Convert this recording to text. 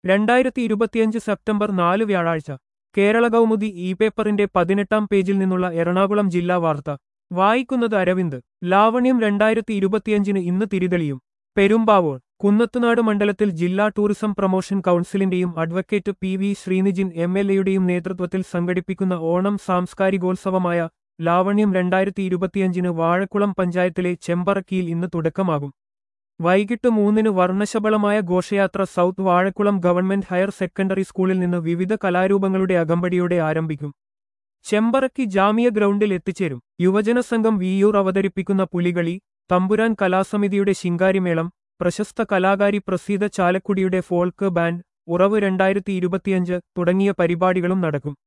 രണ്ടായിരത്തി ഇരുപത്തിയഞ്ച് സെപ്റ്റംബർ നാല് വ്യാഴാഴ്ച കേരള കൗമുദി ഇ പേപ്പറിന്റെ പതിനെട്ടാം പേജിൽ നിന്നുള്ള എറണാകുളം ജില്ലാ വാർത്ത വായിക്കുന്നത് അരവിന്ദ് ലാവണ്യം രണ്ടായിരത്തി ഇരുപത്തിയഞ്ചിന് ഇന്ന് തിരിതെളിയും പെരുമ്പാവൂർ കുന്നത്തുനാട് മണ്ഡലത്തിൽ ജില്ലാ ടൂറിസം പ്രൊമോഷൻ കൗൺസിലിന്റെയും advocate P V Sreenijin M L എയുടെയും നേതൃത്വത്തിൽ സംഘടിപ്പിക്കുന്ന ഓണം സാംസ്കാരികോത്സവമായ ലാവണ്യം രണ്ടായിരത്തി ഇരുപത്തിയഞ്ചിന് വാഴക്കുളം പഞ്ചായത്തിലെ ചെമ്പറക്കിയിൽ ഇന്ന് തുടക്കമാകും വൈകിട്ട് മൂന്നിന് വർണ്ണശബളമായ ഘോഷയാത്ര south Vazhakulam government higher secondary സ്കൂളിൽ നിന്ന് വിവിധ കലാരൂപങ്ങളുടെ അകമ്പടിയോടെ ആരംഭിക്കും ചെമ്പറക്കി ജാമിയ ഗ്രൗണ്ടിൽ എത്തിച്ചേരും യുവജന സംഘം വിയൂർ അവതരിപ്പിക്കുന്ന പുലികളി തമ്പുരാൻ കലാസമിതിയുടെ ശിങ്കാരിമേളം പ്രശസ്ത കലാകാരി പ്രസീത ചാലക്കുടിയുടെ ഫോൾക്ക് ബാൻഡ് ഉറവ് രണ്ടായിരത്തി ഇരുപത്തിയഞ്ച് തുടങ്ങിയ പരിപാടികളും നടക്കും